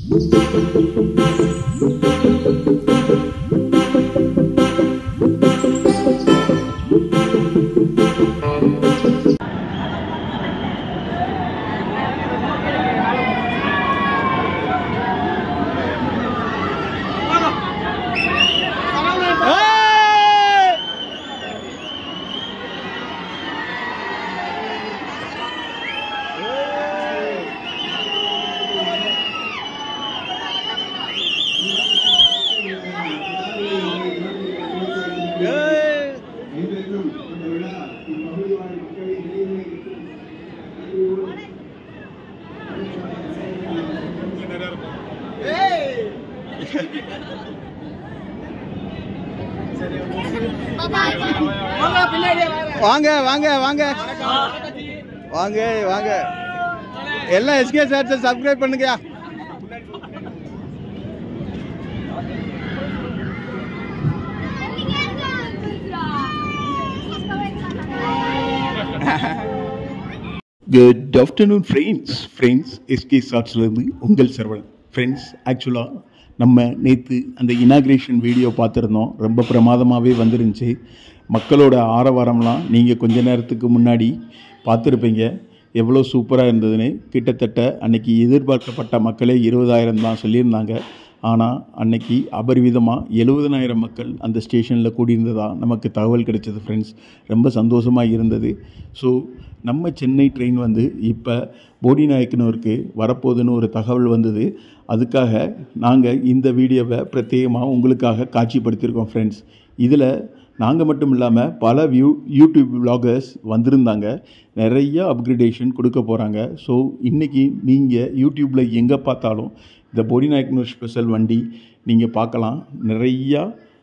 இன்றைக்கும் இந்த விழா இப்பகுதி வாழ் மக்களின் இடையிலே வாங்க வாங்க வாங்க வாங்க வாங்க எல்லாம் எஸ்கே சார் சப்ஸ்கிரைப் பண்ணுங்கயா good afternoon friends friends SK ஷார்ட்ஸ்லேருந்து உங்கள் சரவணன் ஃப்ரெண்ட்ஸ் ஆக்சுவலாக நம்ம நேற்று அந்த இனாக்ரேஷன் வீடியோ பார்த்துருந்தோம் ரொம்ப பிரமாதமாகவே வந்துருந்துச்சு மக்களோட ஆரவாரம்லாம் நீங்கள் கொஞ்ச நேரத்துக்கு முன்னாடி பார்த்துருப்பீங்க எவ்வளோ சூப்பராக இருந்ததுன்னு கிட்டத்தட்ட அன்னைக்கு எதிர்பார்க்கப்பட்ட மக்களே இருபதாயிரம் தான் சொல்லியிருந்தாங்க ஆனால் அன்னைக்கு அபரிவிதமாக எழுபதனாயிரம் மக்கள் அந்த ஸ்டேஷனில் கூடியிருந்ததா நமக்கு தகவல் கிடைச்சது ஃப்ரெண்ட்ஸ் ரொம்ப சந்தோஷமாக இருந்தது ஸோ நம்ம சென்னை ட்ரெயின் வந்து இப்போ போடிநாயக்கனூருக்கு வரப்போகுதுன்னு ஒரு தகவல் வந்தது அதுக்காக நாங்கள் இந்த வீடியோவை பிரத்யேகமாக உங்களுக்காக காட்சிப்படுத்தியிருக்கோம் ஃப்ரெண்ட்ஸ் இதில் நாங்கள் மட்டும் இல்லாமல் பல வியூ யூடியூப் vloggers வந்திருந்தாங்க நிறைய அப்கிரேடேஷன் கொடுக்க போகிறாங்க ஸோ இன்றைக்கி நீங்கள் யூடியூப்பில் எங்கே பார்த்தாலும் இந்த போடிநாயக்கனூர் ஸ்பெஷல் வண்டி நீங்கள் பார்க்கலாம் நிறையா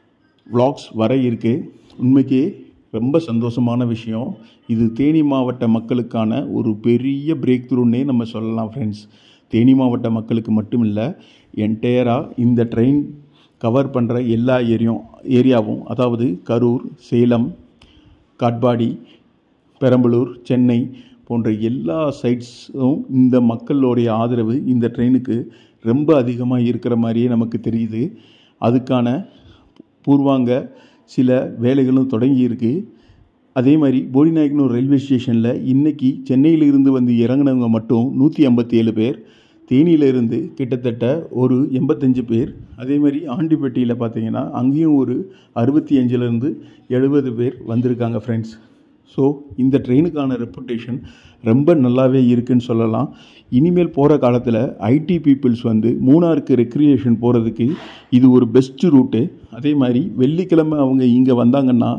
vlogs வர இருக்குது உண்மைக்கே ரொம்ப சந்தோஷமான விஷயம் இது தேனி மாவட்ட மக்களுக்கான ஒரு பெரிய பிரேக் த்ரூன்னே நம்ம சொல்லலாம் ஃப்ரெண்ட்ஸ் தேனி மாவட்ட மக்களுக்கு மட்டும் இல்லை என்டையராக இந்த ட்ரெயின் கவர் பண்ணுற எல்லா ஏரியும் ஏரியாவும் அதாவது கரூர் சேலம் காட்பாடி பெரம்பலூர் சென்னை போன்ற எல்லா சைட்ஸும் இந்த மக்களுடைய ஆதரவு இந்த ட்ரெயினுக்கு ரொம்ப அதிகமாக இருக்கிற மாதிரியே நமக்கு தெரியுது அதுக்கான பூர்வாங்க சில வேலைகளும் தொடங்கி இருக்கு அதே மாதிரி போடிநாயக்கனூர் ரயில்வே ஸ்டேஷனில் இன்னைக்கு சென்னையிலிருந்து வந்து இறங்குனவங்க மட்டும் நூற்றி ஐம்பத்தி ஏழு பேர் தேனியிலிருந்து கிட்டத்தட்ட ஒரு எண்பத்தஞ்சு பேர் அதே மாதிரி ஆண்டிப்பட்டியில் பார்த்தீங்கன்னா அங்கேயும் ஒரு அறுபத்தி அஞ்சுலேருந்து எழுபது பேர் வந்திருக்காங்க ஃப்ரெண்ட்ஸ் ஸோ இந்த ட்ரெயினுக்கான ரெப்புடேஷன் ரொம்ப நல்லாவே இருக்குன்னு சொல்லலாம் இனிமேல் போகிற காலத்தில் ஐடி பீப்புள்ஸ் வந்து மூணாருக்கு ரெக்ரியேஷன் போகிறதுக்கு இது ஒரு பெஸ்ட் ரூட்டு அதே மாதிரி வெள்ளிக்கிழமை அவங்க இங்கே வந்தாங்கன்னா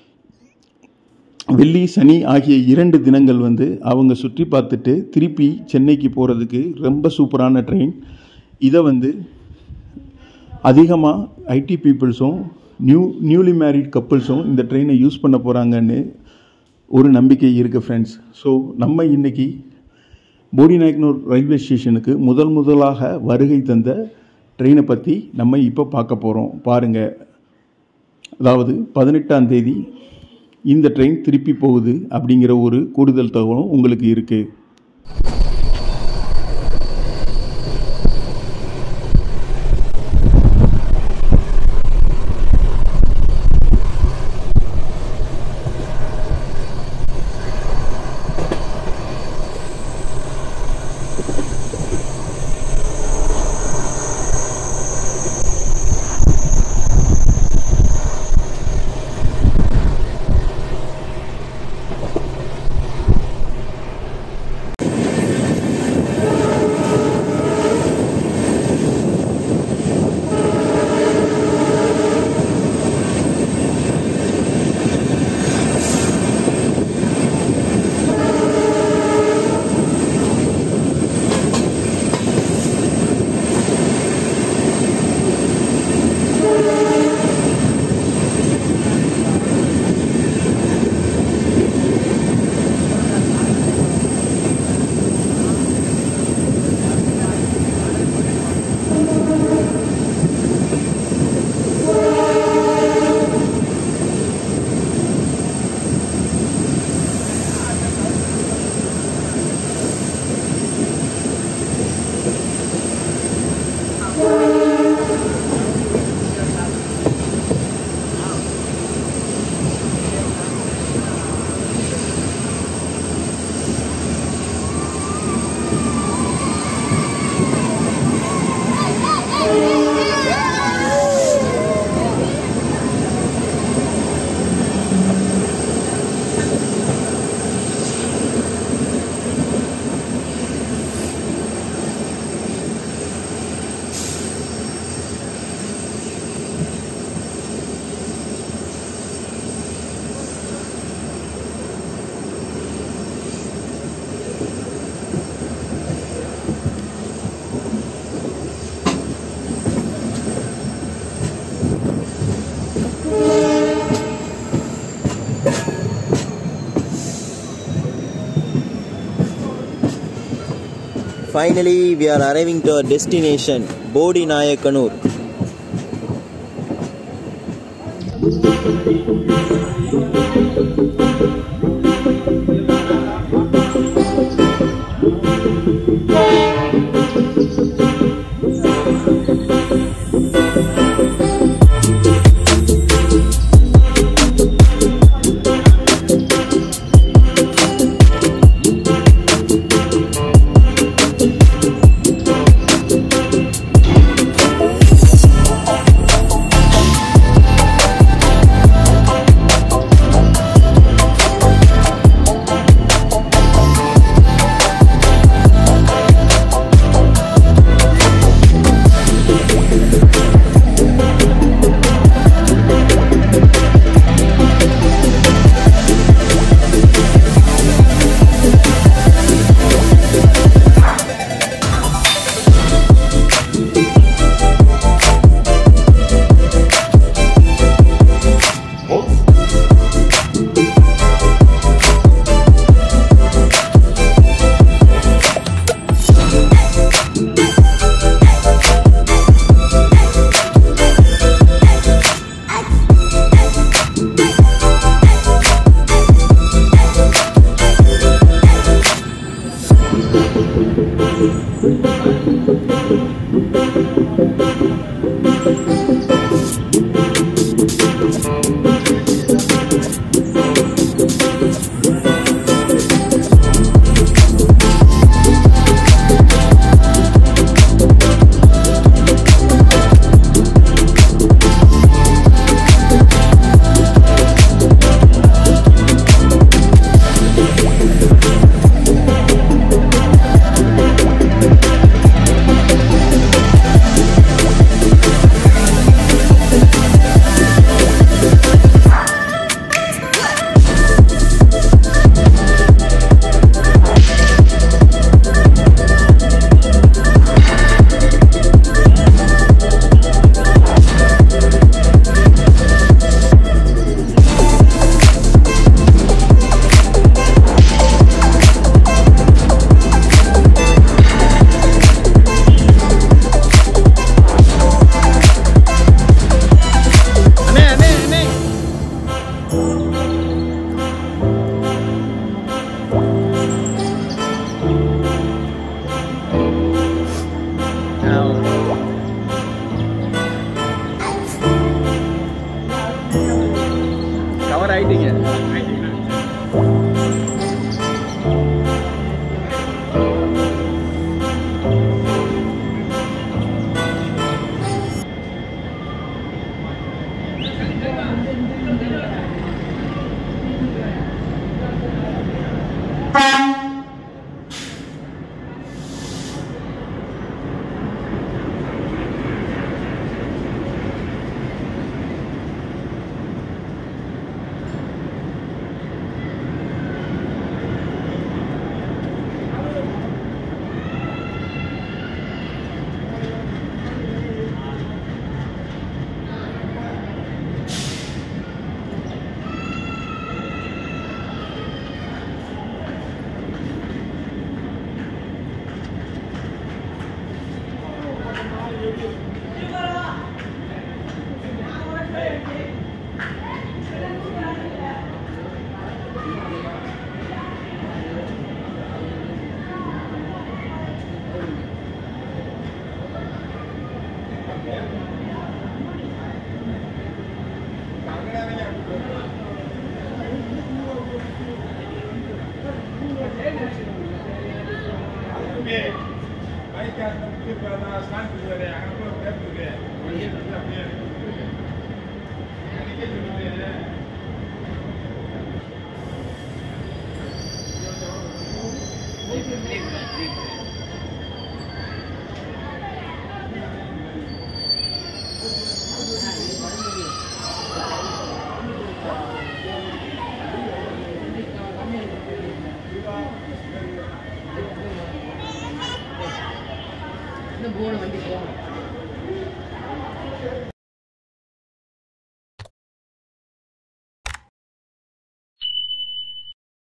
வெள்ளி சனி ஆகிய இரண்டு தினங்கள் வந்து அவங்க சுற்றி பார்த்துட்டு திருப்பி சென்னைக்கு போகிறதுக்கு ரொம்ப சூப்பரான ட்ரெயின் இதை வந்து அதிகமாக ஐடி பீப்புள்ஸும் நியூ நியூலி மேரிட் கப்புள்ஸும் இந்த ட்ரெயினை யூஸ் பண்ண போகிறாங்கன்னு ஒரு நம்பிக்கை இருக்குது ஃப்ரெண்ட்ஸ் ஸோ நம்ம இன்றைக்கி போடிநாயக்கனூர் ரயில்வே ஸ்டேஷனுக்கு முதல் முதலாக வருகை தந்த ட்ரெயினை பற்றி நம்ம இப்போ பார்க்க போகிறோம் பாருங்கள் அதாவது பதினெட்டாம் தேதி இந்த ட்ரெயின் திருப்பி போகுது அப்படிங்கிற ஒரு கூடுதல் தகவலும் உங்களுக்கு இருக்குது Finally, we are arriving to our destination, Bodhi Nayakanur. இந்த போர்டு வண்டி போகணும்